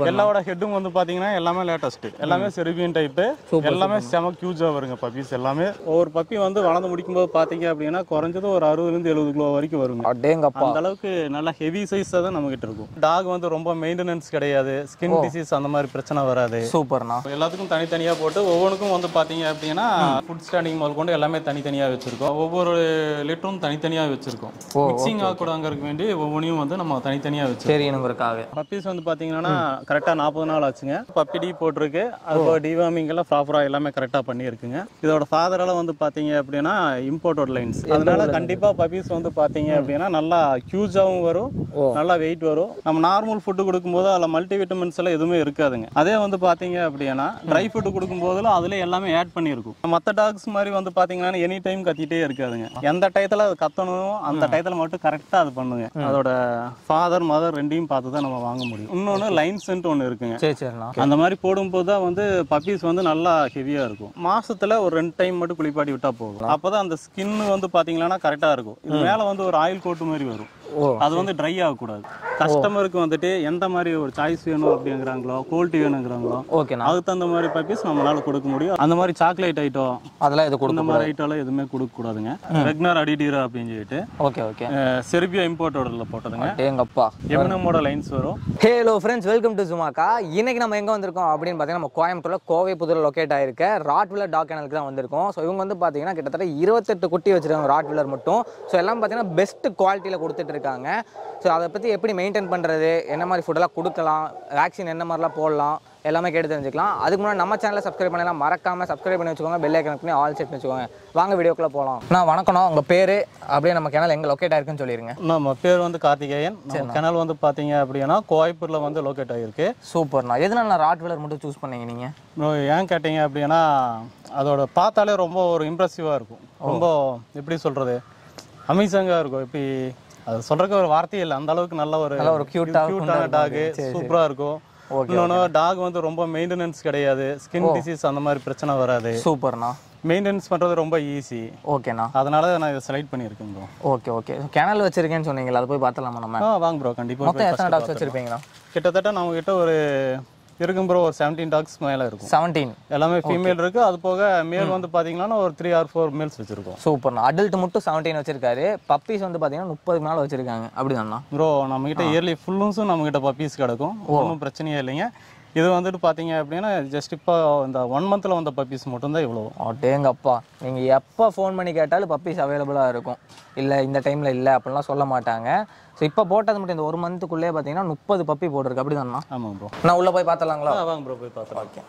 Super எல்லாவோட ஹெட்டும் வந்து பாத்தீங்கன்னா எல்லாமே லேட்டஸ்ட் எல்லாமே செரிபியன் டைப்பு எல்லாமே செம கியூஜா வருங்க பப்பீஸ் எல்லாமே ஒவ்வொரு பப்பி வந்து வளர்ந்து முடிக்கும் போது பாத்தீங்க அப்படின்னா குறைஞ்சது ஒரு அறுபதுல இருந்து எழுபது கிலோ வரைக்கும் வருங்க அடேங்கப்பா அந்த அளவுக்கு நல்ல ஹெவி சைஸ் தான் நம்ம கிட்ட இருக்கும் டாக் வந்து ரொம்ப மெயின்டெனன்ஸ் கிடையாது ஸ்கின் டிசீஸ் அந்த மாதிரி பிரச்சனை வராது சூப்பர்ண்ணா எல்லாத்துக்கும் தனித்தனியா போட்டு ஒவ்வொன்றுக்கும் வந்து பாத்தீங்க அப்படின்னா ஃபுட் ஸ்டாண்டிங் முதல் கொண்டு எல்லாமே தனித்தனியா வச்சிருக்கோம் ஒவ்வொரு லிட்டரும் தனித்தனியா வச்சிருக்கோம் மிக்சிங் ஆகக்கூடாங்கிறதுக்கு வேண்டி ஒவ்வொன்றையும் வந்து நம்ம தனித்தனியா வச்சிருக்கோம் தெரியணுங்கிறதுக்காக பப்பீஸ் வந்து பாத்தீங்கன்னா கரெக்டா நாற்பது நாள் ஆச்சுங்க பப்பி டி போட்டிருக்கு அது டிவார்மிங் எல்லாம் ப்ராப்பரா எல்லாமே கரெக்டா பண்ணியிருக்குங்க இதோட ஃபாதர் எல்லாம் வந்து பாத்தீங்க அப்படின்னா இம்போர்ட்டட் லைன்ஸ் அதனால கண்டிப்பா பப்பீஸ் வந்து பாத்தீங்க அப்படின்னா நல்லா ஹியூஜாவும் வரும் நல்லா வெயிட் வரும் நம்ம நார்மல் ஃபுட்டு கொடுக்கும்போது அதில் மல்டி விட்டமின்ஸ் எல்லாம் எதுவுமே இருக்காதுங்க அதே வந்து பாத்தீங்க அப்படின்னா ட்ரை ஃபுட்டு கொடுக்கும்போதுல அதுல எல்லாமே ஆட் பண்ணியிருக்கும் மற்ற டாக்ஸ் மாதிரி வந்து பாத்தீங்கன்னா எனி டைம் கத்திட்டே இருக்காதுங்க எந்த டயத்துல அது கத்தணும் அந்த டயத்துல மட்டும் கரெக்டா அது பண்ணுங்க அதோட ஃபாதர் மதர் ரெண்டையும் பார்த்து தான் நம்ம வாங்க முடியும் இன்னொன்று லைன்ஸ்ன்ட்டு ஒன்று இருக்குங்க சரி சரிண்ணா அந்த மாதிரி போடும்போது தான் வந்து பப்பீஸ் வந்து நல்லா ஹெவியா இருக்கும் மாசத்துல ஒரு ரெண்டு டைம் மட்டும் குளிப்பாட்டி விட்டா போதும் அப்பதான் அந்த ஸ்கின் வந்து பாத்தீங்கன்னா கரெக்டா இருக்கும் இது மேல வந்து ஒரு ஆயில் கோட்டு மாதிரி வரும் ஓ அது வந்து ட்ரை ஆகக்கூடாது கஸ்டமருக்கு வந்துட்டு எந்த மாதிரி ஒரு சாய்ஸ் வேணும் அப்படிங்கிறாங்களோ குவாலிட்டி வேணுங்கிறாங்களோ ஓகேண்ணா அதுக்கு தகுந்த மாதிரி பப்பீஸ் நம்மளால கொடுக்க முடியும் அந்த மாதிரி சாக்லேட் ஐட்டம் அதெல்லாம் இது இந்த கொடுக்க மாதிரி ஐட்டம்லாம் எதுவுமே கொடுக்க கூடாதுங்க ரெக்னர் அடிடீரா அப்படின்னு சொல்லிட்டு ஓகே ஓகே செர்பியா இம்போர்ட்டோட போட்டதுங்க அடேங்கப்பா எம்என்எம்மோட லைன்ஸ் வரும் ஹலோ ஃப்ரெண்ட்ஸ் வெல்கம் டு சுமாக்கா இன்னைக்கு நம்ம எங்க வந்திருக்கோம் அப்படின்னு பார்த்தீங்கன்னா நம்ம கோயம்புத்தூர்ல கோவை புதூர் லொக்கேட் ஆயிருக்க ராட்வில்லர் டாக் கேனலுக்கு தான் வந்திருக்கோம் ஸோ இவங்க வந்து பார்த்தீங்கன்னா கிட்டத்தட்ட இருபத்தெட்டு குட்டி வச்சிருக்காங்க ராட்வில்லர் மட்டும் ஸோ எல்லாம் பார்த்தீங்கன்னா பெஸ்ட் குவாலிட்டியில் கொடுத்துட்டு இருக்காங்க ஸோ அதை பற்றி எப்படி மெயின்டைன் பண்ணுறது என்ன மாதிரி ஃபுட்டெல்லாம் கொடுக்கலாம் வேக்சின் என்ன மாதிரிலாம் போடலாம் எல்லாமே கேட்டு தெரிஞ்சுக்கலாம் அதுக்கு முன்னாடி நம்ம சேனலை சப்ஸ்கிரைப் பண்ணலாம் மறக்காம சப்ஸ்கிரைப் பண்ணி வச்சுக்கோங்க பெல் ஐக்கன் பண்ணி ஆல் செட் வச்சுக்கோங்க வாங்க வீடியோக்குள்ள போகலாம் நான் வணக்கம்ண்ணா உங்கள் பேர் அப்படியே நம்ம சேனல் எங்கே லொக்கேட் ஆயிருக்குன்னு சொல்லிடுங்க நம்ம பேர் வந்து கார்த்திகேயன் நம்ம கெனல் வந்து பாத்தீங்க அப்படின்னா கோயம்புத்தூர்ல வந்து லொக்கேட் ஆகிருக்கு சூப்பர்ண்ணா எதனால நான் ராட்வில்லர் மட்டும் சூஸ் பண்ணீங்க நீங்கள் இன்னும் ஏன் கேட்டீங்க அப்படின்னா அதோட பார்த்தாலே ரொம்ப ஒரு இம்ப்ரெசிவாக இருக்கும் ரொம்ப எப்படி சொல்றது அமேசிங்காக இருக்கும் எப்படி அது சொல்றதுக்கு ஒரு வார்த்தையே இல்லை அந்த அளவுக்கு நல்ல ஒரு நல்ல ஒரு cute ஆ கியூட்டான டாக் சூப்பரா இருக்கும் இன்னொன்று டாக் வந்து ரொம்ப மெயின்டெனன்ஸ் கிடையாது ஸ்கின் டிசீஸ் அந்த மாதிரி பிரச்சனை வராது சூப்பர்ண்ணா மெயின்டெனன்ஸ் பண்றது ரொம்ப ஈஸி ஓகேண்ணா அதனால நான் இதை செலக்ட் பண்ணியிருக்கேன் ப்ரோ ஓகே ஓகே கிணல் வச்சிருக்கேன்னு சொன்னீங்களா அதை போய் பார்த்தலாமா நம்ம ஆ வாங்க ப்ரோ கண்டிப்பா மொத்தம் எத்தனை டாக்ஸ் வச்சிருப்பீங்கண்ணா கிட்டத்தட்ட நம்ம கிட்ட ஒரு இருக்கும் ப்ரோ ஒரு செவன்டீன் டாக்ஸ் மேல இருக்கும் செவன்டீன் எல்லாமே ஃபீமேல் இருக்கு அது போக மேல் வந்து பாத்தீங்கன்னா ஒரு த்ரீ ஆர் ஃபோர் மேல்ஸ் வச்சிருக்கோம் சூப்பர்ண்ணா அடல்ட் மட்டும் செவன்டீன் வச்சிருக்காரு பப்பீஸ் வந்து பார்த்தீங்கன்னா முப்பதுக்கு மேலே வச்சிருக்காங்க அப்படிதாண்ணா ப்ரோ நம்ம கிட்ட இயர்லி ஃபுல்லும்ஸும் நம்ம கிட்ட பப்பீஸ் கிடக்கும் ஒன்றும் பிரச்சனையே இல்லைங்க இது வந்துட்டு பாத்தீங்க அப்படின்னா ஜஸ்ட் இப்போ இந்த ஒன் மந்த்ல வந்த பப்பீஸ் மட்டும்தான் இவ்வளோ அட்டேங்கப்பா நீங்கள் எப்போ ஃபோன் பண்ணி கேட்டாலும் பப்பீஸ் அவைலபிளாக இருக்கும் இல்லை இந்த டைமில் இல்லை அப்படிலாம் சொல்ல மாட்டாங்க ஸோ இப்போ போட்டது மட்டும் இந்த ஒரு மந்த்துக்குள்ளே பார்த்தீங்கன்னா முப்பது பப்பி போட்டிருக்கு அப்படிதாண்ணா ஆமாம் ப்ரோ நான் உள்ளே போய் பார்த்தலாங்களா வாங்க ப்ரோ போய் பார்த்துலாம் ஓகே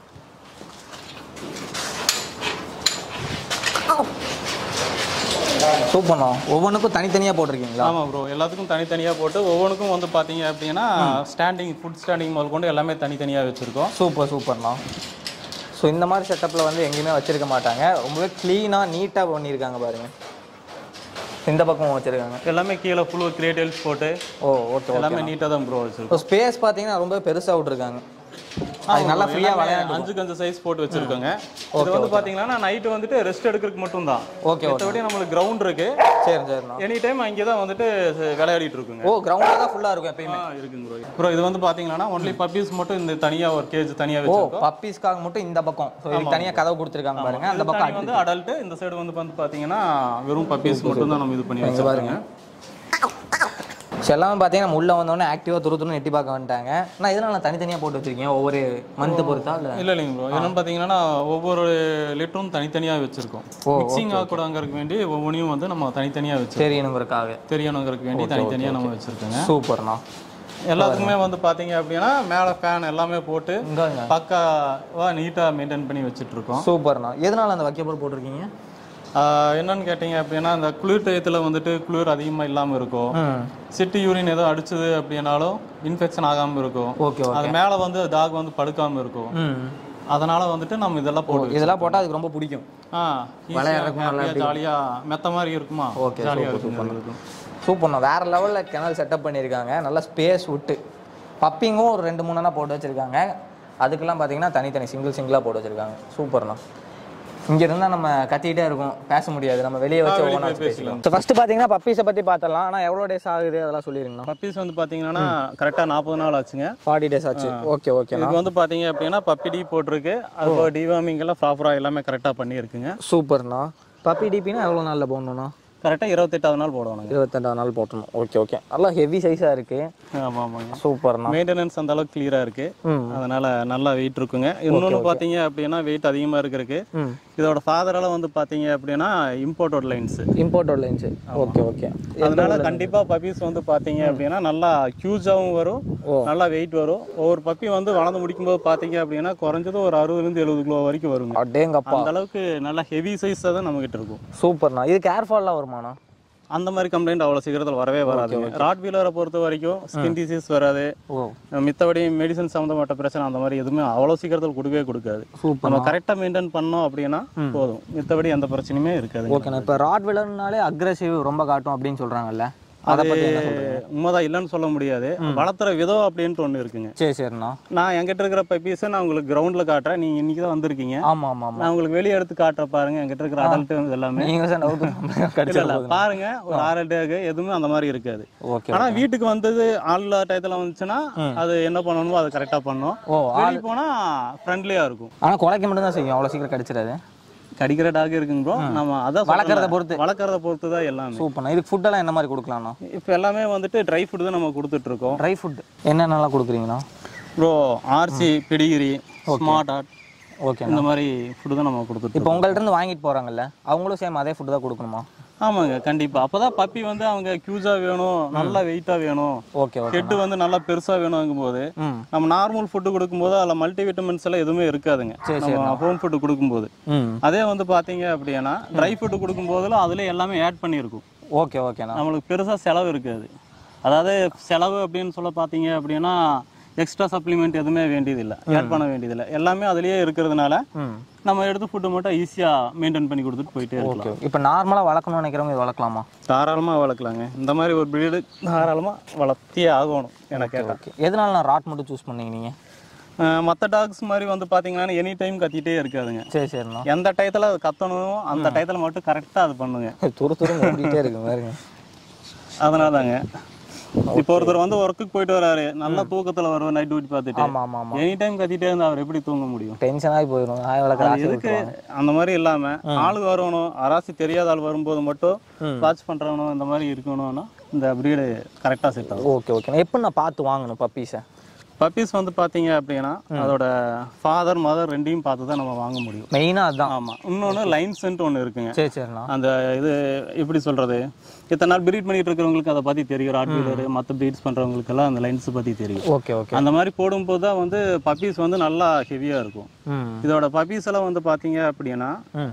சூப்பர்ண்ணா ஒவ்வொன்றுக்கும் தனித்தனியாக போட்டிருக்கீங்களா ஆமாம் ப்ரோ எல்லாத்துக்கும் தனித்தனியாக போட்டு ஒவ்வொன்றுக்கும் வந்து பார்த்தீங்க அப்படின்னா ஸ்டாண்டிங் ஃபுட் ஸ்டாண்டிங் முதல் கொண்டு எல்லாமே தனித்தனியாக வச்சுருக்கோம் சூப்பர் சூப்பர்ண்ணா ஸோ இந்த மாதிரி செட்டப்பில் வந்து எங்கேயுமே வச்சிருக்க மாட்டாங்க ரொம்பவே க்ளீனாக நீட்டாக பண்ணியிருக்காங்க பாருங்க இந்த பக்கம் வச்சிருக்காங்க எல்லாமே கீழே ஃபுல் கிரியேட்டிவ்ஸ் போட்டு ஓ ஓகே எல்லாமே நீட்டாக தான் ப்ரோ வச்சுருக்கோம் இப்போ ஸ்பேஸ் பார்த்தீங்கன்னா ரொம்ப பெருசாக விட்ருக்காங்க அது நல்லா ஃப்ரீயாக விளையாண்டு அஞ்சு கஞ்சு சைஸ் போட்டு வச்சிருக்கோங்க இது வந்து பாத்தீங்கன்னா நைட் வந்துட்டு ரெஸ்ட் எடுக்கிறதுக்கு மட்டும் தான் ஓகே ஓகே மற்றபடி நம்மளுக்கு கிரவுண்ட் இருக்கு சரி சரிண்ணா எனி டைம் அங்கே தான் வந்துட்டு விளையாடிட்டு இருக்குங்க ஓ கிரவுண்டில் தான் ஃபுல்லாக இருக்கும் எப்பயுமே ஆ, இருக்குங்க ப்ரோ ப்ரோ இது வந்து பாத்தீங்கன்னா ஒன்லி பப்பீஸ் மட்டும் இந்த தனியா ஒரு கேஜ் தனியா ஓ வச்சிருக்கோம் பப்பீஸ்க்காக மட்டும் இந்த பக்கம் ஸோ இதுக்கு தனியாக கதவு கொடுத்துருக்காங்க பாருங்க அந்த இந்த பக்கம் தனி வந்து அடல்ட் இந்த சைடு வந்து வந்து பாத்தீங்கன்னா வெறும் பப்பீஸ் மட்டும் தான் நம்ம இது பண்ணி வச்சிருக்கோங்க ஸோ எல்லாமே பார்த்தீங்கன்னா நம்ம உள்ள வந்தோடனே ஆக்டிவாக துரு துருன்னு எட்டி பார்க்க வந்துட்டாங்க நான் இதனால தனித்தனியாக போட்டு வச்சிருக்கீங்க ஒவ்வொரு மந்த்து பொறுத்தா இல்லை இல்ல இல்லைங்க ப்ரோ என்னன்னு பாத்தீங்கன்னா ஒவ்வொரு லிட்டரும் தனித்தனியா வச்சிருக்கோம் மிக்சிங் ஆகக்கூடாங்கிறதுக்கு வேண்டி ஒவ்வொன்றையும் வந்து நம்ம தனித்தனியா வச்சிருக்கோம் தெரியணுங்கிறதுக்காக தெரியணுங்கிறதுக்கு வேண்டி தனித்தனியா நம்ம வச்சிருக்கோங்க சூப்பர்ண்ணா எல்லாத்துக்குமே வந்து பாத்தீங்க அப்படின்னா மேல ஃபேன் எல்லாமே போட்டு இங்கே பக்காவா நீட்டா மெயின்டைன் பண்ணி வச்சுட்டு இருக்கோம் சூப்பர்ண்ணா எதனால அந்த வைக்கபோல் போட்டிருக்கீங்க ஆஹ் என்னன்னு கேட்டீங்க அப்படின்னா இந்த குளிர் டயத்துல வந்துட்டு குளிர் அதிகமா இல்லாம இருக்கும் ம் சிட்டி யூரின் ஏதோ அடிச்சது அப்படின்னாலும் இன்ஃபெக்ஷன் ஆகாம இருக்கும் ஓகே அது மேல வந்து டாக் வந்து படுக்காம இருக்கும் ம் அதனால வந்துட்டு நம்ம இதெல்லாம் போட்டு இதெல்லாம் போட்டால் அதுக்கு ரொம்ப பிடிக்கும் ஜாலியா மெத்த மாதிரி இருக்குமா Okay, ஜாலியா இருக்கும் இருக்கும் சூப்பர்ண்ணா வேற லெவலில் கிணல் செட்டப் பண்ணியிருக்காங்க நல்லா ஸ்பேஸ் விட்டு பப்பிங்கும் ஒரு ரெண்டு மூணுனா போட்டு வச்சிருக்காங்க அதுக்கெல்லாம் பார்த்தீங்கன்னா தனித்தனி சிங்கிள் சிங்கிளாக போட்டு வச்சிருக்காங்க சூப்பர்ண்ணா இங்க இருந்தா நம்ம கத்திக்கிட்டே இருக்கும் பேச முடியாது நம்ம வெளியே வச்சு வெளிய ஒவ்வொன்றா போய் வச்சு பேசலாம் ஸோ ஃபர்ஸ்ட் பாத்தீங்கன்னா பப்பீஸை பத்தி பார்த்தலாம் ஆனா எவ்வளோ டேஸ் ஆகுது அதெல்லாம் சொல்லிருங்கண்ணா பப்பீஸ் வந்து பாத்தீங்கன்னா கரெக்டா நாற்பது நாள் ஆச்சுங்க ஃபார்ட்டி டேஸ் ஆச்சு ஓகே ஓகேண்ணா இதுக்கு வந்து பாத்தீங்க அப்படின்னா பப்பி டீ போட்டிருக்கு அது டிவார்மிங் எல்லாம் ப்ராப்பரா எல்லாமே கரெக்டா பண்ணியிருக்குங்க சூப்பர்ண்ணா பப்பி டிபினா எவ்வளோ நாளில் போடணும்ண்ணா கரெக்டா இருபத்தெட்டாவது நாள் போடணுங்க இருபத்தெண்டாம் நாள் போட்டணும் ஓகே ஓகே நல்லா ஹெவி சைஸாக இருக்கு ஆமா ஆமாங்க சூப்பர்ண்ணா மெயின்டெனன்ஸ் அந்த அளவுக்கு கிளியரா இருக்கு ம் அதனால நல்லா வெயிட் இருக்குங்க இன்னொன்று பார்த்தீங்க அப்படின்னா வெயிட் அதிகமா இருக்கிறதுக்கு ம் இதோட ஃபாதரெல்லாம் வந்து பார்த்தீங்க அப்படின்னா imported lines import lines okay okay அதனால கண்டிப்பா பப்பீஸ் வந்து பார்த்தீங்க அப்படின்னா நல்லா ஹியூஜாவும் வரும் ஓ. நல்லா வெயிட் வரும் ஒவ்வொரு பப்பி வந்து வளர்ந்து முடிக்கும்போது பார்த்தீங்க அப்படின்னா குறைஞ்சது ஒரு அறுபதுலேருந்து எழுபது கிலோ வரைக்கும் வருங்க அடேங்கப்பா அந்த அளவுக்கு நல்லா ஹெவி சைஸ் தான் நம்ம கிட்ட இருக்கும் சூப்பர்ண்ணா இது கேர்ஃபால்லாம் வருமாண்ணா அந்த மாதிரி கம்ப்ளைண்ட் அவ்வளோ சீக்கிரத்தில் வரவே வராதுங்க ராட் வீலரை பொறுத்த வரைக்கும் ஸ்கின் டிசீஸ் வராது ஓ மித்தபடி மெடிசன் சம்மந்தப்பட்ட பிரச்சனை அந்த மாதிரி எதுவுமே அவ்வளோ சீக்கிரத்தில் கொடுக்கவே கொடுக்காது சூப்பர் நம்ம கரெக்டாக மெயின்டைன் பண்ணோம் அப்படின்னா போதும் மித்தபடி எந்த பிரச்சனையுமே இருக்காது ஓகேண்ணா இப்போ ராட் விலர்னாலே அக்ரெசிவ் ரொம்ப காட்டும் அப்படின்னு சொல்றாங்கல்ல அதை பத்தி என்ன சொல்றீங்க உண்மைதான் இல்லைன்னு சொல்ல முடியாது வளர்த்துற விதம் அப்படின்ட்டு ஒன்று இருக்குங்க சரி சரிண்ணா நான் என்கிட்ட இருக்கிற பப்பீஸை நான் உங்களுக்கு கிரவுண்டில் காட்டுறேன் நீங்கள் இன்னைக்கு தான் வந்திருக்கீங்க ஆமா ஆமா ஆமா நான் உங்களுக்கு வெளியே எடுத்து காட்டுற பாருங்க என்கிட்ட இருக்கிற அடல்ட் எல்லாமே நீங்க சார் டவுட் இல்ல கடிச்சிடல இல்ல பாருங்க ஒரு ஆறு டேக்கு எதுவுமே அந்த மாதிரி இருக்காது ஓகே ஆனா வீட்டுக்கு வந்தது ஆள் இல்லாத டயத்துல வந்துச்சுன்னா அது என்ன பண்ணணுமோ அதை கரெக்டா பண்ணும் ஓ வெளியே போனா ஃப்ரெண்ட்லியா இருக்கும் ஆனா குலைக்க மட்டும் தான் செய்யும் அவ்வளவு சீக்கிரம் கடிச்சிடாது கடிக்கிற டாக் இருக்குங்க ப்ரோ நம்ம அதான் வளர்க்கறத சொல்றேன்ல, பொறுத்து. வளர்க்கறத பொறுத்து தான் எல்லாமே சூப்பர்ண்ணா இதுக்கு ஃபுட்டெல்லாம் என்ன மாதிரி கொடுக்கலாம்ண்ணா இப்போ எல்லாமே வந்துட்டு ட்ரை ஃபுட் தான் நம்ம கொடுத்துட்டு இருக்கோம் ட்ரை ஃபுட் என்னென்னலாம் கொடுக்குறீங்கண்ணா bro RC pedigree smart heart okay இந்த மாதிரி ஃபுட் தான் நம்ம கொடுத்துட்டு இப்போ உங்கள்ட்ட இருந்து வாங்கிட்டு போறாங்கல்ல அவங்களும் சேம் அதே ஃபுட் தான் கொடுக்கணுமா ஆமாங்க கண்டிப்பா அப்பதான் பப்பி வந்து அவங்க கியூஸா வேணும் நல்லா வெயிட்டா வேணும் ஓகே ஓகே ஹெட் வந்து நல்லா பெருசா வேணுங்கும் போது ம் நம்ம நார்மல் ஃபுட்டு கொடுக்கும்போது அதில் மல்டி விட்டமின்ஸ் எல்லாம் எதுவுமே இருக்காதுங்க நம்ம ஹோம் ஃபுட்டு கொடுக்கும்போது ம் அதே வந்து பாத்தீங்க அப்படின்னா ட்ரை ஃபுட்டு கொடுக்கும்போதுல அதுல எல்லாமே ஆட் பண்ணியிருக்கும் ஓகே ஓகேண்ணா நம்மளுக்கு பெருசா செலவு இருக்காது அதாவது செலவு அப்படின்னு சொல்ல பார்த்தீங்க அப்படின்னா எக்ஸ்ட்ரா சப்ளிமெண்ட் எதுவுமே வேண்டியதில்லை ஆட் பண்ண வேண்டியதில்லை எல்லாமே அதுலயே இருக்கிறதுனால ம் நம்ம எடுத்து ஃபுட்டு மட்டும் ஈஸியா மெயின்டைன் பண்ணி கொடுத்துட்டு போயிட்டே இருக்கலாம் ஓகே இப்போ நார்மலாக வளர்க்கணும்னு நினைக்கிறவங்க இது வளர்க்கலாமா தாராளமா வளர்க்கலாங்க இந்த மாதிரி ஒரு பிரீடு தாராளமா வளர்த்தியே ஆகணும் எனக்கு கேட்டா ஓகே எதனால நான் ராட் மட்டும் சூஸ் பண்ணீங்க நீங்க மற்ற டாக்ஸ் மாதிரி வந்து பாத்தீங்கன்னா எனி டைம் கத்திட்டே இருக்காதுங்க சரி சரிண்ணா எந்த டயத்துல அது கத்தணும் அந்த டயத்துல மட்டும் கரெக்டா அது பண்ணுங்க துரு துரு ஓடிட்டே இருக்கு பாருங்க அதனால தாங்க இப்போ ஒருத்தர் வந்து ஒர்க்குக்கு போயிட்டு வராரு நல்லா தூக்கத்துல வருவார் நைட் டியூட்டி பார்த்துட்டு ஆமா ஆமா ஆமா எனி டைம் கத்திட்டே இருந்தா அவர் எப்படி தூங்க முடியும் டென்ஷன் ஆகி போயிடும் நாய் வளர்க்குற அது எதுக்கு அந்த மாதிரி இல்லாம ஆளு வரணும் அராசி தெரியாத ஆள் வரும்போது மட்டும் வாட்ச் பண்றவனும் இந்த மாதிரி இருக்கணும்னா இந்த பிரீடு கரெக்டா செட் ஆகும் ஓகே ஓகே எப்படி நான் பார்த்து வாங்கணும் பப்பீஸை பப்பீஸ் வந்து பாத்தீங்க அப்படின்னா அதோட ஃபாதர் மதர் ரெண்டையும் பார்த்து தான் நம்ம வாங்க முடியும் மெயினாக அதுதான் ஆமா இன்னொன்னு லைன்ஸ்ன்ட்டு ஒன்று இருக்குங்க சரி சரிண்ணா அந்த இது எப்படி சொல்றது இத்தனை நாள் பிரீட் பண்ணிட்டு இருக்கிறவங்களுக்கு அதை பத்தி தெரியும் ராட் வீலர் மற்ற பிரீட்ஸ் பண்றவங்களுக்கு எல்லாம் அந்த லைன்ஸ் பத்தி தெரியும் ஓகே ஓகே அந்த மாதிரி போடும்போது தான் வந்து பப்பீஸ் வந்து நல்லா ஹெவியா இருக்கும் ம் இதோட பப்பீஸ் எல்லாம் வந்து பாத்தீங்க அப்படின்னா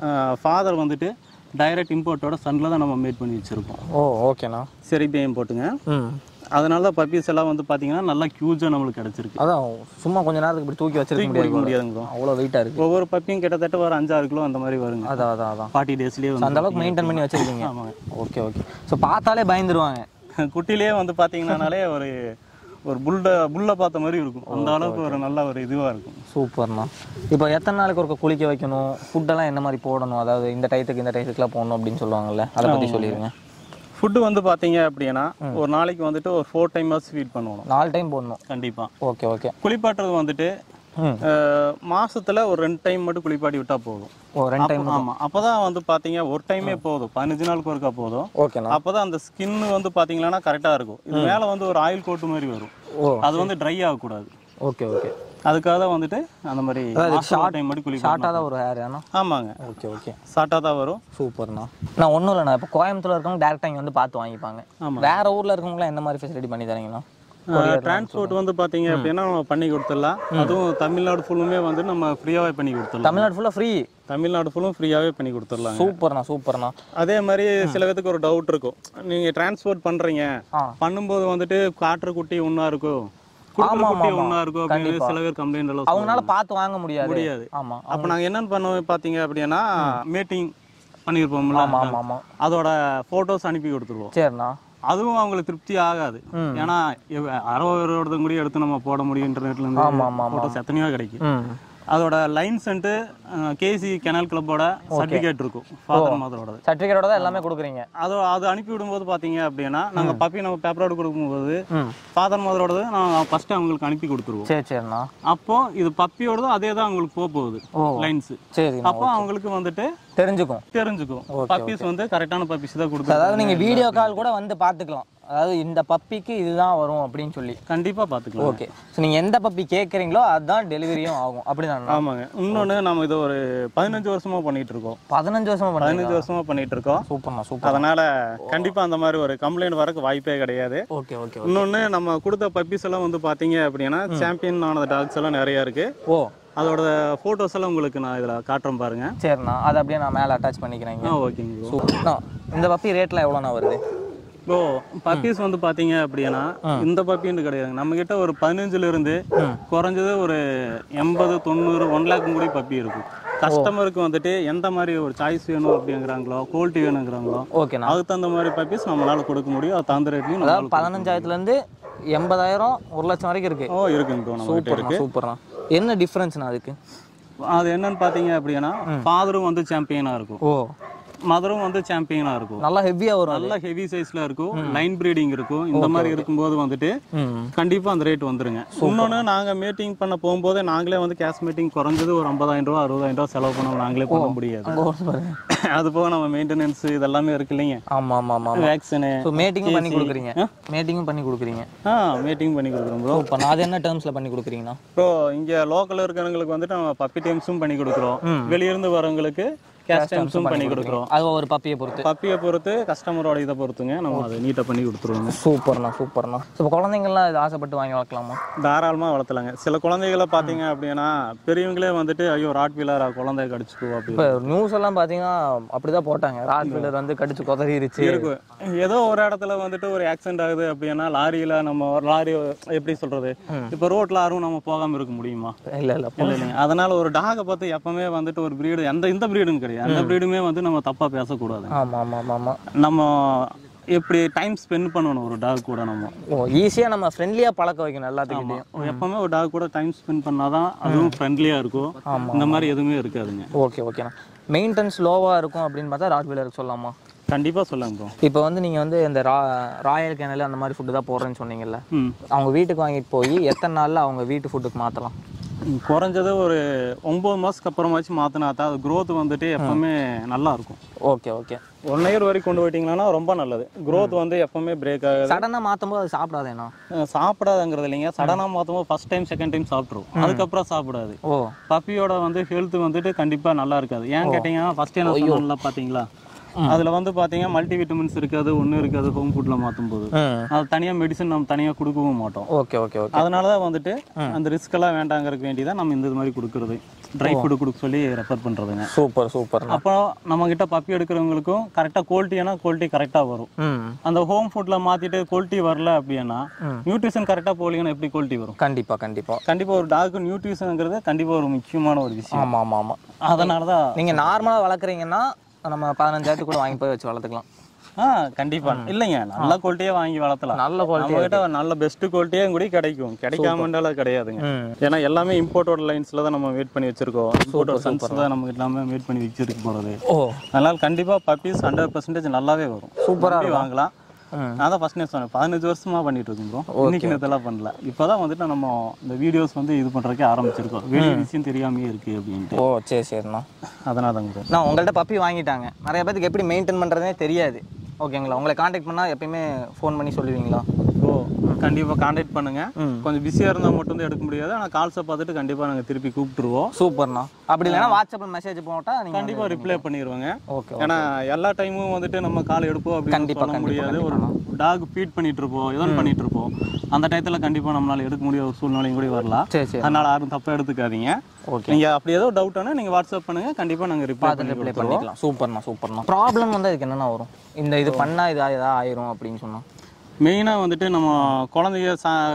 ஃபாதர் வந்துட்டு டைரக்ட் இம்போர்ட்டோட சன்ல தான் நம்ம மேட் பண்ணி வச்சிருக்கோம் ஓ ஓகேண்ணா சரி பேம் போட்டுங்க ம் அதனால தான் பப்பீஸ் எல்லாம் வந்து பாத்தீங்கன்னா நல்லா கியூஜா நம்மளுக்கு கிடைச்சிருக்கு அதான் சும்மா கொஞ்ச நேரத்துக்கு இப்படி தூக்கி வச்சிருக்க தூக்கி முடியாது பிடிக்க முடியாதுங்க அவ்வளோ வெயிட்டாக இருக்கு ஒவ்வொரு பப்பியும் கிட்டத்தட்ட ஒரு அஞ்சாறு கிலோ அந்த மாதிரி வருங்க அதான் அதான் அதான் ஃபார்ட்டி டேஸ்லயே So, அந்த வந்து அளவுக்கு மெயின்டைன் பண்ணி வச்சிருக்கீங்க ஆமாங்க ஓகே ஓகே ஸோ பார்த்தாலே பயந்துருவாங்க குட்டிலேயே வந்து பாத்தீங்கன்னாலே ஒரு ஒரு புல்ட புல்ல பார்த்த மாதிரி இருக்கும் அந்த அளவுக்கு ஒரு நல்ல ஒரு இதுவா இருக்கும் சூப்பர்ண்ணா இப்போ எத்தனை நாளைக்கு ஒருக்க குளிக்க வைக்கணும் ஃபுட்டெல்லாம் என்ன மாதிரி போடணும் அதாவது இந்த டயத்துக்கு இந்த டயத்துக்குலாம் போடணும் அப்படின்னு சொல்லுவாங்கல்ல அதை பற்றி சொல்லிடுங்க ஃபுட்டு வந்து பாத்தீங்க அப்படின்னா ஒரு நாளைக்கு வந்துட்டு ஒரு ஃபோர் டைமர்ஸ் ஃபீட் பண்ணுவோம் நாலு டைம் போடணும் கண்டிப்பா ஓகே ஓகே குளிப்பாட்டுறது வந்துட்டு ம் அஹ், மாசத்துல ஒரு ரெண்டு டைம் மட்டும் குளிப்பாட்டி விட்டா போதும் ஓ ரெண்டு டைம் ஆமா அப்பதான் வந்து பாத்தீங்க ஒரு டைமே போதும் பதினஞ்சு நாளுக்கு ஒருக்கா போதும் ஓகேண்ணா அப்பதான் அந்த ஸ்கின் வந்து பாத்தீங்கன்னா கரெக்டா இருக்கும் இது மேல வந்து ஒரு ஆயில் கோட் மாதிரி வரும் ஓ அது வந்து ட்ரை ஆகக்கூடாது ஓகே ஓகே அதுக்காக தான் வந்துட்டு அந்த மாதிரி டைம் மட்டும் குளிப்பாட்டு ஷார்ட்டாக தான் ஒரு ஹேர் ஏன்னா ஆமாங்க ஓகே ஓகே ஷார்ட்டாக தான் வரும் சூப்பர்ண்ணா நான் ஒன்றும் இல்லைண்ணா இப்போ கோயம்புத்தூர்ல இருக்கவங்க டேரெக்டாக இங்கே வந்து பார்த்து வாங்கிப்பாங்க ஆமா. வேற ஊர்ல இருக்கவங்களாம் என்ன மாதிரி ஃபெசிலிட்டி பண்ணி தரீங்கண்ணா டிரான்ஸ்போர்ட் வந்து பாத்தீங்க அப்படின்னா நம்ம பண்ணி கொடுத்துடலாம் அதுவும் தமிழ்நாடு ஃபுல்லுமே வந்து நம்ம ஃப்ரீயாவே பண்ணி கொடுத்துடலாம் தமிழ்நாடு ஃபுல்லாக ஃப்ரீ தமிழ்நாடு ஃபுல்லும் ஃப்ரீயாவே பண்ணி கொடுத்துடலாம் சூப்பர்ண்ணா சூப்பர்ண்ணா அதே மாதிரி சில பேத்துக்கு ஒரு டவுட் இருக்கும் நீங்க டிரான்ஸ்போர்ட் பண்றீங்க ஆ பண்ணும்போது வந்துட்டு காற்று குட்டி ஒண்ணா இருக்கும் குடுக்குற ஆமா, குட்டி ஆமா. ஒண்ணா இருக்கும் அப்படின்னு சில பேர் கம்ப்ளைண்ட் எல்லாம் அவங்களால பார்த்து வாங்க முடியாது முடியாது ஆமா அப்ப நாங்க என்னன்னு பண்ணுவோம் பாத்தீங்க அப்படின்னா மீட்டிங் பண்ணியிருப்போம்ல ஆமா ஆமா ஆமா அதோட போட்டோஸ் அனுப்பி கொடுத்துருவோம் சரிண்ணா அதுவும் அவங்களுக்கு திருப்தி ஆகாது ம். ஏன்னா அறுபது கூட எடுத்து நம்ம போட முடியும் இன்டர்நெட்ல இருந்து ஆமா ஆமா ஆமா போட்டோஸ் எத்தனையோ கிடைக்கும் ம் அதோட லைன்ஸ்ன்ட்டு கேசி கெனல் கிளப்போட சர்டிஃபிகேட் இருக்கும் ஃபாதர் மதரோட சர்டிஃபிகேட்டோட தான் எல்லாமே கொடுக்குறீங்க அது அது அனுப்பி விடும்போது பார்த்தீங்க அப்படின்னா நாங்கள் பப்பி நம்ம பேப்பரோட கொடுக்கும்போது ம் ஃபாதர் மதரோடது நான் ஃபஸ்ட்டு அவங்களுக்கு அனுப்பி கொடுத்துருவோம் சரி சரிண்ணா அப்போ இது பப்பியோடதும் அதே தான் அவங்களுக்கு போக போகுது ஓ லைன்ஸ் சரிண்ணா அப்போ அவங்களுக்கு வந்துட்டு தெரிஞ்சுக்கும் தெரிஞ்சுக்கும் பப்பீஸ் வந்து கரெக்டான பப்பீஸ் தான் கொடுத்து அதாவது நீங்க வீடியோ கால் கூட வந்து பார்த்துக்கலாம் அதாவது இந்த பப்பிக்கு இதுதான் வரும் அப்படின்னு சொல்லி கண்டிப்பா பார்த்துக்கலாம் ஓகே ஸோ நீங்க எந்த பப்பி கேட்குறீங்களோ அதுதான் டெலிவரியும் ஆகும் அப்படிதான் ஆமாங்க இன்னொன்று நம்ம இது ஒரு பதினஞ்சு வருஷமா பண்ணிட்டு இருக்கோம் பதினஞ்சு வருஷமா பண்ணுறீங்க பதினஞ்சு வருஷமா பண்ணிட்டு இருக்கோம் சூப்பர்ண்ணா சூப்பர் அதனால கண்டிப்பா அந்த மாதிரி ஒரு கம்ப்ளைண்ட் வரக்கு வாய்ப்பே கிடையாது ஓகே ஓகே இன்னொன்று நம்ம கொடுத்த பப்பீஸ் எல்லாம் வந்து பார்த்தீங்க அப்படின்னா சாம்பியன் ஆனது டாக்ஸ் எல்லாம் நிறைய இருக்கு ஓ அதோட ஃபோட்டோஸ் எல்லாம் உங்களுக்கு நான் இதில் காட்டுறேன் பாருங்க சரிண்ணா அதை அப்படியே நான் மேலே அட்டாச் பண்ணிக்கிறேங்க ஆ ஓகேங்க bro. சூப்பர்ண்ணா இந்த பப்பி ரேட்லாம் எவ்வளோண்ணா வருது இப்போ பப்பீஸ் வந்து பாத்தீங்க அப்படின்னா இந்த பப்பின்னு கிடையாது நம்ம கிட்ட ஒரு பதினஞ்சுல இருந்து குறைஞ்சது ஒரு எண்பது தொண்ணூறு ஒன் லேக் கூட பப்பி இருக்கும் கஸ்டமருக்கு வந்துட்டு எந்த மாதிரி ஒரு சாய்ஸ் வேணும் அப்படிங்கிறாங்களோ குவாலிட்டி வேணுங்கிறாங்களோ ஓகேண்ணா அதுக்கு தகுந்த மாதிரி பப்பீஸ் நம்மளால கொடுக்க முடியும் அது தகுந்த ரேட்லையும் அதாவது பதினஞ்சாயிரத்துலேருந்து எண்பதாயிரம் ஒரு லட்சம் வரைக்கும் இருக்கு ஓ இருக்குங்க bro நம்ம கிட்ட சூப்பர்ண்ணா சூப்பர்ண்ணா என்ன டிஃப்ரென்ஸ்ண்ணா அதுக்கு அது என்னன்னு பாத்தீங்க அப்படின்னா ஃபாதரும் வந்து சாம்பியனா இருக்கும் ஓ மதரும் வந்து சாம்பியனா இருக்கும் நல்லா ஹெவியாக வரும் அது நல்ல ஹெவி சைஸ்ல இருக்கும் லைன் ப்ரீடிங் இருக்கும் இந்த மாதிரி இருக்கும்போது வந்துட்டு ம் கண்டிப்பா அந்த ரேட் வந்துருங்க இன்னொன்னு நாங்க மீட்டிங் பண்ண போகும்போது நாங்களே வந்து கேஷ் மீட்டிங் குறைஞ்சது ஒரு ஐம்பதாயிரம் ரூபா அறுபதாயிரம் ரூபா செலவு பண்ண நாங்களே பண்ண முடியாது அங்கே ஒரு பாருங்க அது போக நம்ம மெயின்டெனன்ஸ் இதெல்லாமே இருக்கு இல்லைங்க ஆமாம் ஆமாம் ஆமாம் வேக்சினு ஸோ மேட்டிங்கும் பண்ணி கொடுக்குறீங்க மேட்டிங்கும் பண்ணி கொடுக்குறீங்க ஆ மீட்டிங் பண்ணி கொடுக்குறோம் ப்ரோ சூப்பர் அது என்ன டேர்ம்ஸில் பண்ணி கொடுக்குறீங்கண்ணா ப்ரோ இங்க லோக்கல்ல இருக்கிறவங்களுக்கு வந்துட்டு நம்ம பப்பி டைம்ஸும் பண்ணி கொடுக்குறோம் வெளியிருந்து வரவங்களுக்கு கேஷ் டைம்ஸும் பண்ணி கொடுக்குறோம் அது ஒரு பப்பியை பொறுத்து பப்பியை பொறுத்து கஸ்டமரோட இதை பொறுத்துங்க நம்ம அதை நீட்டாக பண்ணி கொடுத்துருவோங்க சூப்பர்ண்ணா சூப்பர்ண்ணா ஸோ இப்போ குழந்தைங்கள்லாம் இது ஆசைப்பட்டு வாங்கி வளர்க்கலாமா தாராளமாக வளர்த்தலாங்க சில குழந்தைகளை பார்த்தீங்க அப்படின்னா பெரியவங்களே வந்துட்டு ஐயோ ராட் வீலரா குழந்தைய கடிச்சுக்கோ அப்படி இப்போ நியூஸ் எல்லாம் பார்த்தீங்கன்னா அப்படிதான் போட்டாங்க ராட் வீலர் வந்து கடிச்சு கொதறிடுச்சு இருக்கும் ஏதோ ஒரு இடத்துல வந்துட்டு ஒரு ஆக்சிடென்ட் ஆகுது அப்படின்னா லாரியில நம்ம ஒரு லாரி எப்படி சொல்றது இப்போ ரோட்ல யாரும் நம்ம போகாம இருக்க முடியுமா இல்லை இல்லை இல்ல இல்லைங்க அதனால ஒரு டாகை பார்த்து எப்பவுமே வந்துட்டு ஒரு பிரீடு எந்த இந்த பிரீடுன்னு கிடையாது அந்த பிரீடுமே வந்து நம்ம தப்பா பேசக்கூடாது ஆமாம் ஆமாம் ஆமாம் நம்ம எப்படி டைம் ஸ்பெண்ட் பண்ணணும் ஒரு டாக் கூட நம்ம ஓ ஈஸியாக நம்ம ஃப்ரெண்ட்லியாக பழக்க வைக்கணும் எல்லாத்துக்கிட்டையும் எப்பவுமே ஒரு டாக் கூட டைம் ஸ்பெண்ட் பண்ணாதான் அதுவும் ஃப்ரெண்ட்லியா இருக்கும் இந்த மாதிரி எதுவுமே இருக்காதுங்க ஓகே ஓகேண்ணா மெயின்டெனன்ஸ் லோவாக இருக்கும் அப்படின்னு பார்த்தா ராட் வீலருக்கு சொல்லலாமா கண்டிப்பா சொல்லுங்க ப்ரோ இப்போ வந்து நீங்கள் வந்து இந்த ரா ராயல் கேனல் அந்த மாதிரி ஃபுட்டு தான் போடுறேன்னு சொன்னீங்கல்ல ம் அவங்க வீட்டுக்கு வாங்கிட்டு போய் எத்தனை நாளில் அவங்க வீட்டு ஃபுட்டுக்கு மாற்றலாம் ம், குறைஞ்சது ஒரு ஒன்பது மாசத்துக்கு அப்புறமாச்சும் மாத்தினா தான் அது growth வந்துட்டு எப்பவுமே நல்லா இருக்கும் ஓகே ஓகே ஒன் இயர் வரைக்கும் கொண்டு போயிட்டீங்கன்னா ரொம்ப நல்லது growth வந்து எப்பவுமே பிரேக் ஆகாது சடனாக மாற்றும் போது அது சாப்பிடாதேண்ணா அஹ் சாப்பிடாதுங்கிறது இல்லைங்க சடனா மாத்தும்போது ஃபர்ஸ்ட் டைம் செகண்ட் டைம் சாப்பிட்ரும் அதுக்கப்புறம் சாப்பிடாது ஓ பப்பியோட வந்து ஹெல்த் வந்துட்டு கண்டிப்பா நல்லா இருக்காது ஏன் கேட்டீங்கன்னா ஃபர்ஸ்ட் என்ன சொன்னல பாத்தீங்களா அதுல வந்து பாத்தீங்கன்னா மல்டி விட்டமின்ஸ் இருக்காது ஒண்ணு இருக்காது ஹோம் ஃபுட்ல மாத்தும் போது ம் அது தனியா மெடிசன் நம்ம தனியா கொடுக்கவும் மாட்டோம் ஓகே ஓகே ஓகே அதனால தான் வந்துட்டு அந்த ரிஸ்க் எல்லாம் வேண்டாங்கிறதுக்கு வேண்டி தான் நம்ம இந்த மாதிரி கொடுக்கறது ட்ரை ஃபுட் கொடுக்க சொல்லி ரெஃபர் பண்றதுங்க சூப்பர் சூப்பர்ண்ணா அப்போ நம்ம கிட்ட பப்பி எடுக்கிறவங்களுக்கும் கரெக்டாக குவாலிட்டியான குவாலிட்டி கரெக்டாக வரும் ம் அந்த ஹோம் ஃபுட்ல மாத்திட்டு குவாலிட்டி வரல அப்படின்னா நியூட்ரிஷன் கரெக்டாக போகலீங்கன்னா எப்படி குவாலிட்டி வரும் கண்டிப்பாக கண்டிப்பாக கண்டிப்பா ஒரு டாக்கு நியூட்ரிஷனுங்கிறது கண்டிப்பா ஒரு முக்கியமான ஒரு விஷயம் ஆமாம் ஆமாம் ஆமாம் அதனால தான் நீங்கள் நார்மலாக வளர்க்குறீங்கன்னா நம்ம பதினஞ்சாயிரத்துக்கு கூட வாங்கி போய் வச்சு வளர்த்துக்கலாம் ஆ கண்டிப்பா இல்லைங்க நல்ல குவாலிட்டியே வாங்கி வளர்த்தலாம் நல்ல குவாலிட்டி நம்ம கிட்ட நல்ல பெஸ்ட் குவாலிட்டியே கூட கிடைக்கும் கிடைக்காமண்டால கிடையாதுங்க ம் ஏன்னா எல்லாமே இம்போர்ட்டோட லைன்ஸ்ல தான் நம்ம வெயிட் பண்ணி வச்சிருக்கோம் இம்போர்ட்டோட சன்ஸ் தான் நம்ம எல்லாமே வெயிட் பண்ணி வச்சிருக்க போறது ஓ அதனால கண்டிப்பா பப்பீஸ் ஹண்ட்ரட் பர்சன்டேஜ் நல்லாவே வரும் சூப்பரா நம்பி வாங்கலாம் ம். நான் தான் ஃபர்ஸ்ட் சொன்னேன் பதினஞ்சு வருஷமா பண்ணிட்டு இருக்கோம் bro. இன்னைக்கு இதெல்லாம் பண்ணல இப்போதான் வந்துட்டு நம்ம இந்த வீடியோஸ் வந்து இது பண்றதுக்கே ஆரம்பிச்சிருக்கோம் வெளிய விஷயம் தெரியாமயே இருக்கு அப்படின்ட்டு ஓ சரி சரிண்ணா அதனால தாங்க bro. நான் உங்கள்ட்ட பப்பி வாங்கிட்டாங்க நிறைய பேத்துக்கு எப்படி மெயின்டைன் பண்ணுறதே தெரியாது ஓகேங்களா உங்களை காண்டாக்ட் பண்ணால் எப்பயுமே ஃபோன் பண்ணி சொல்லுவீங்களா ஓ கண்டிப்பா கான்டாக்ட் பண்ணுங்க ம். கொஞ்சம் பிஸியா இருந்தா மட்டும் தான் எடுக்க முடியாது ஆனா கால்ஸை பார்த்துட்டு கண்டிப்பா நாங்க திருப்பி கூப்பிட்டுருவோம் சூப்பர்ண்ணா அப்படி இல்லைன்னா வாட்ஸ்அப்பில் மெசேஜ் போட்டால் நீங்கள் கண்டிப்பா ரிப்ளை பண்ணிடுவாங்க ஓகே ஏன்னா எல்லா டைமும் வந்துட்டு நம்ம கால் எடுப்போம் அப்படின்னு கண்டிப்பா, சொல்ல கண்டிப்பா, முடியாது ஒரு டாக் ஃபீட் பண்ணிட்டு இருப்போம் ஏதோ பண்ணிட்டு இருப்போம் அந்த டயத்துல கண்டிப்பா நம்மளால எடுக்க முடியாத ஒரு சூழ்நிலையும் கூட வரலாம் சரி சரி அதனால யாரும் தப்பா எடுத்துக்காதீங்க ஓகே நீங்க அப்படி ஏதோ டவுட்னா நீங்க வாட்ஸ்அப் பண்ணுங்க கண்டிப்பா நாங்க ரிப்ளை பார்த்து பண்ணி ரிப்ளை கொடுத்துருவோம் பண்ணிக்கலாம் சூப்பர்ண்ணா சூப்பர்ண்ணா ப்ராப்ளம் வந்து அதுக்கு என்னென்ன வரும் இந்த இது பண்ணால் இது ஏதாவது ஆயிரும் அப்படின்னு சொன்னா மெயினா வந்துட்டு நம்ம குழந்தைய சா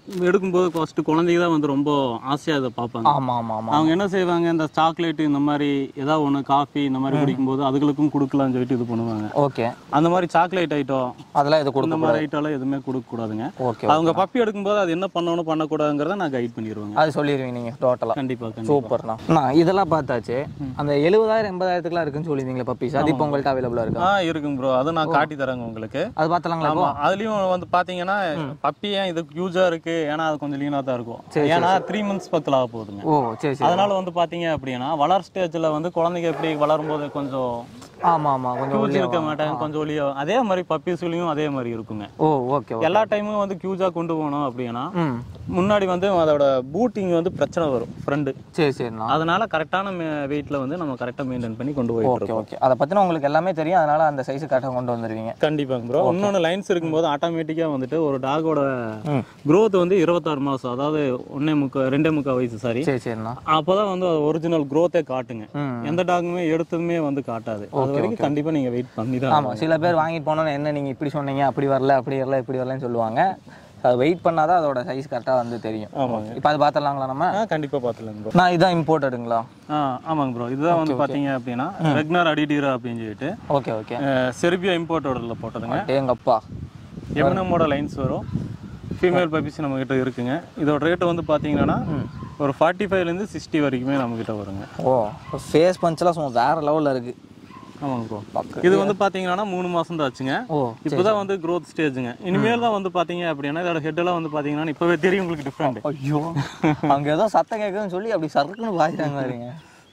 எடுக்கும்போது ஃபர்ஸ்ட் குழந்தைங்க தான் வந்து ரொம்ப ஆசையா இதை பார்ப்பாங்க ஆமா ஆமா ஆமா அவங்க என்ன செய்வாங்க இந்த சாக்லேட் இந்த மாதிரி ஏதாவது ஒன்று காஃபி இந்த மாதிரி குடிக்கும்போது அதுகளுக்கும் கொடுக்கலாம்னு சொல்லிட்டு இது பண்ணுவாங்க ஓகே அந்த மாதிரி சாக்லேட் ஐட்டம் அதெல்லாம் இது இந்த கொடுக்க மாதிரி ஐட்டம்லாம் எதுவுமே கொடுக்க கூடாதுங்க ஓகே அவங்க பப்பி எடுக்கும்போது அது என்ன பண்ணணும் பண்ணக்கூடாதுங்கிறத நான் கைட் பண்ணிடுவேங்க அது சொல்லிடுவீங்க நீங்க டோட்டலா கண்டிப்பா கண்டிப்பா சூப்பர்ண்ணா அண்ணா இதெல்லாம் பார்த்தாச்சு அந்த எழுபதாயிரம் எண்பதாயிரத்துக்குலாம் இருக்குன்னு சொல்லியிருந்தீங்களா பப்பீஸ் அது இப்போ உங்கள்கிட்ட அவைலபிளா இருக்கா ஆ இருக்குங்க ப்ரோ அது நான் காட்டி தரேங்க உங்களுக்கு அது பார்த்தலாங்களா இப்போ ஆமா அதுலயும் வந்து பாத்தீங்கன்னா பப்பி ஏன் இது யூஸா இருக்கு ஏன்னா அது கொஞ்சம் லீனா தான் இருக்கும் ஏன்னா த்ரீ மந்த்ஸ் பக்கத்துல ஆக போகுதுங்க ஓ சரி சரி அதனால வந்து பாத்தீங்க அப்படின்னா வளர் ஸ்டேஜ்ல வந்து குழந்தைங்க எப்படி வளரும் போது கொஞ்சம் ஆமா ஆமா கொஞ்சம் கியூஜ் இருக்க மாட்டாங்க கொஞ்சம் ஒளியா அதே மாதிரி பப்பீஸ்லயும் அதே மாதிரி இருக்குங்க ஓ ஓகே ஓகே எல்லா டைமும் வந்து கியூஜா கொண்டு போகணும் அப்படின்னா ம் முன்னாடி வந்து அதோட பூட்டிங் வந்து பிரச்சனை வரும் ஃப்ரெண்டு சரி சரிண்ணா அதனால கரெக்டான வெயிட்ல வந்து நம்ம கரெக்டா மெயின்டைன் பண்ணி கொண்டு போயிட்டு ஓகே இருக்கோம் ஓகே அதை பத்தின உங்களுக்கு எல்லாமே தெரியும் அதனால அந்த சைஸ் கரெக்டாக கொண்டு வந்துருவீங்க கண்டிப்பாங்க ப்ரோ இன்னொன்று லைன்ஸ் இருக்கும்போது ஆட்டோமேட்டிக்கா வந்துட்டு ஒரு டாகோட ம் growth வந்து இருபத்தாறு மாசம் அதாவது ஒன்னே முக்கா ரெண்டே முக்கா வயசு சாரி சரி சரிண்ணா அப்பதான் வந்து ஒரிஜினல் growth-ஏ காட்டுங்க ம் எந்த டாகுமே எடுத்ததுமே வந்து காட்டாது அது வரைக்கும் கண்டிப்பா நீங்க வெயிட் பண்ணி தான் ஆமா சில பேர் வாங்கிட்டு போனோன்னு என்ன நீங்க இப்படி சொன்னீங்க அப்படி வரல அப்படி வரல இப்படி வரலன்னு சொல்லுவாங்க அது வெயிட் பண்ணாதான் அதோட சைஸ் கரெக்டாக வந்து தெரியும் ஆமாங்க இப்போ அது பார்த்துடலாங்களா நம்ம ஆ கண்டிப்பா பார்த்துலாங்க ப்ரோ நான் இதான் இம்போர்ட்டடுங்களா ஆ ஆமாங்க ப்ரோ இதுதான் வந்து பாத்தீங்க அப்படின்னா ரெக்னர் அடிடீரா அப்படின்னு சொல்லிட்டு ஓகே ஓகே அஹ், செர்பியா இம்போர்ட்டோடல போட்டதுங்க எங்கப்பா எமினமோட லைன்ஸ் வரும் ஃபீமேல் பப்பீஸ் நம்ம கிட்ட இருக்குங்க இதோட ரேட் வந்து பாத்தீங்கன்னா ஒரு ஃபார்ட்டி ஃபைவ்லேருந்து சிக்ஸ்டி வரைக்குமே நம்ம கிட்ட வருங்க ஓ ஃபேஸ் பஞ்செல்லாம் சும்மா வேற லெவலில் இருக்கு ஆமாங்க ப்ரோ இது வந்து பாத்தீங்கன்னா மூணு மாசம் தான் ஆச்சுங்க ஓ இப்போதான் வந்து growth ஸ்டேஜுங்க இனிமேல் தான் வந்து பாத்தீங்க அப்படின்னா இதோட ஹெட் எல்லாம் வந்து பாத்தீங்கன்னா இப்பவே தெரியும் உங்களுக்கு டிஃப்ரெண்ட் ஐயோ அங்க ஏதோ சத்தம் கேட்குதுன்னு சொல்லி அப்படி சறுக்குன்னு பாய்ச்சாங்க பாருங்க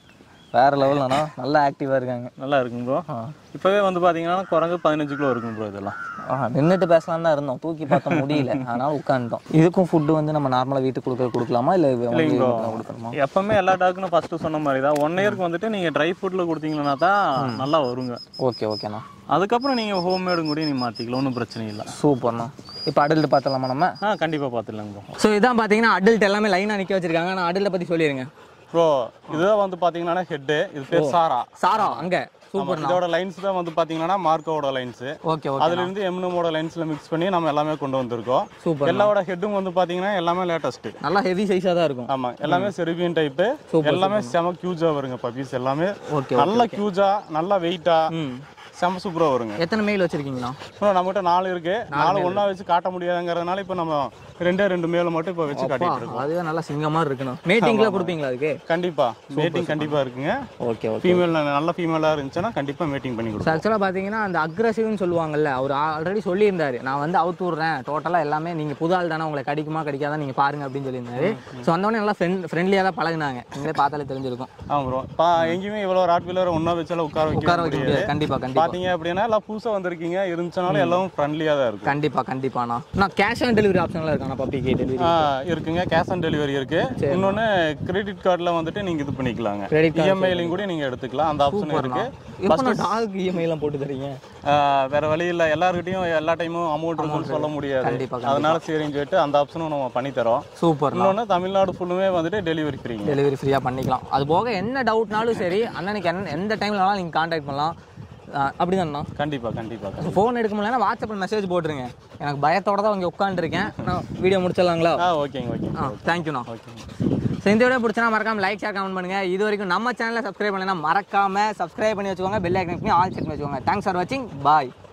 வேற லெவல்லண்ணா நல்லா ஆக்டிவா இருக்காங்க நல்லா இருக்குங்க ப்ரோ இப்பவே வந்து பாத்தீங்கன்னா குரங்கு பதினஞ்சு கிலோ இருக்கும் ப்ரோ இதெல்லாம் ஆ நின்றுட்டு பேசலாம் தான் இருந்தோம் தூக்கி பார்க்க முடியல அதனால உட்காந்துட்டோம் இதுக்கும் ஃபுட்டு வந்து நம்ம நார்மலாக வீட்டுக்கு கொடுக்க கொடுக்கலாமா இல்லை கொடுக்கணுமா எப்பவுமே எல்லா டாக்குன்னு ஃபர்ஸ்ட் சொன்ன மாதிரி தான் ஒன் இயர்க்கு வந்துட்டு நீங்க ட்ரை ஃபுட்ல கொடுத்தீங்கன்னா தான் நல்லா வருங்க ஓகே ஓகேண்ணா அதுக்கப்புறம் நீங்க ஹோம் மேடும் கூட நீ மாத்திக்கலாம் ஒன்றும் பிரச்சனை இல்லை சூப்பர்ண்ணா இப்போ அடல்ட் பார்த்தலாமா நம்ம ஆ கண்டிப்பா பார்த்துடலாங்க ப்ரோ ஸோ இதான் பார்த்தீங்கன்னா அடல்ட் எல்லாமே லைனாக நிற்க வச்சிருக்காங்க நான் அடல்ட்டை பற்றி சொல்லிடுங்க ப்ரோ இதுதான் வந்து பாத்தீங்கன்னா ஹெட் இது பேர் சாரா சாரா அங்கே ஆமா, சூப்பர்ண்ணா இதோட லைன்ஸ் தான் வந்து பாத்தீங்கன்னா மார்க்கோட லைன்ஸ் ஓகே ஓகே அதுல இருந்து எம்னமோட லைன்ஸ்ல மிக்ஸ் பண்ணி நம்ம எல்லாமே கொண்டு வந்திருக்கோம் சூப்பர் எல்லாவோட ஹெட்டும் வந்து பாத்தீங்கன்னா எல்லாமே லேட்டஸ்ட் நல்லா ஹெவி சைஸாக தான் இருக்கும் ஆமா எல்லாமே செருபியன் டைப் எல்லாமே செம கியூஜா வருங்க பப்பீஸ் எல்லாமே ஓகே நல்ல கியூஜா நல்ல வெயிட்டா ம் செம சூப்பரா வருங்க எத்தனை மெயில் வச்சிருக்கீங்களா இப்போ நம்மகிட்ட நாலு இருக்கு நாலு ஒண்ணா வச்சு காட்ட முடியாதுங்கிறதுனால இப்போ நம்ம ரெண்டே ரெண்டு மேல மட்டும் இப்போ வச்சு காட்டிட்டு இருக்கோம் அதுவே நல்லா சிங்கமாக இருக்கணும் மீட்டிங்லாம் கொடுப்பீங்களா அதுக்கு கண்டிப்பா மீட்டிங் கண்டிப்பா இருக்குங்க ஓகே ஓகே ஃபீமேல் நல்ல ஃபீமேலா இருந்துச்சுன்னா கண்டிப்பா மீட்டிங் பண்ணி கொடுப்போம் ஆக்சுவலாக பார்த்தீங்கன்னா அந்த அக்ரஸிவ்னு சொல்லுவாங்கல்ல அவர் ஆல்ரெடி சொல்லியிருந்தாரு நான் வந்து அவுத்து விட்றேன் டோட்டலாக எல்லாமே நீங்கள் புது ஆள் தானே உங்களை கடிக்குமா கடிக்காதா நீங்கள் பாருங்க அப்படின்னு சொல்லியிருந்தாரு ஸோ வந்தோடனே நல்லா ஃப்ரெண்ட் ஃப்ரெண்ட்லியாக தான் பழகுனாங்க நீங்களே பார்த்தாலே தெரிஞ்சிருக்கும் ஆமா ப்ரோ இப்போ எங்கேயுமே இவ்வளோ ராட் வீலர் ஒன்றா வச்சாலும் உட்கார உட்கார வைக்க வைக்க முடியாது முடியாது கண்டிப்பாக கண்டிப்பாக பாத்தீங்க அப்படின்னா எல்லாம் புதுசா வந்திருக்கீங்க இருந்துச்சுனாலும் எல்லாம் ஃப்ரெண்ட்லியா தான் இருக்கும் கண்டிப்பாக கண்டிப்பாண்ணா நான் கேஷ் ஆன் டெலிவரி ஆப்ஷன்லாம் இருக்காண்ணா பப்பிக்கு டெலிவரி ஆ, இருக்குங்க கேஷ் ஆன் டெலிவரி இருக்கு இன்னொன்னு கிரெடிட் கார்டில் வந்துட்டு நீங்க இது பண்ணிக்கலாங்க Credit card இஎம்ஐலையும் கூட நீங்க எடுத்துக்கலாம் அந்த ஆப்ஷன் இருக்கு எப்போ நான் டாக் இஎம்ஐலாம் போட்டு தரீங்க ஆ, வேற வழி இல்ல எல்லார்கிட்டயும் எல்லா டைமும் அமௌண்ட் இருக்குன்னு சொல்ல முடியாது கண்டிப்பா, அதனால சரின்னு சொல்லிட்டு அந்த ஆப்ஷனும் நம்ம பண்ணி தரோம் சூப்பர் இன்னொன்னு தமிழ்நாடு ஃபுல்லுமே வந்துட்டு டெலிவரி ஃப்ரீங்க டெலிவரி ஃப்ரீயாக பண்ணிக்கலாம் அது போக என்ன டவுட்னாலும் சரி அண்ணனுக்கு என்ன எந்த டைமில் வேணாலும் நீங்கள் காண்டாக்ட் பண்ணலாம் அப்படி தான்ண்ணா கண்டிப்பா கண்டிப்பா ஃபோன் எடுக்க முடியலன்னா வாட்ஸ்அப்பில் மெசேஜ் போட்டுருங்க எனக்கு பயத்தோட தான் இங்கே உட்காந்துருக்கேன் நான் வீடியோ முடிச்சிடலாங்களா ஆ ஓகேங்க ஓகேங்க ஆ தேங்க்யூண்ணா ஓகேங்க ஸோ இந்த வீடியோ பிடிச்சனா மறக்காம லைக் ஷேர் கமெண்ட் பண்ணுங்க இது வரைக்கும் நம்ம சேனலை சப்ஸ்கிரைப் பண்ணலைன்னா மறக்காம சப்ஸ்கிரைப் பண்ணி வச்சுக்கோங்க பெல் ஐக்கன் பண்ணி ஆல் செட் பண்ணி வச்சுக்கோங்க தேங்க்ஸ் ஃபார் வாட்சிங் பாய்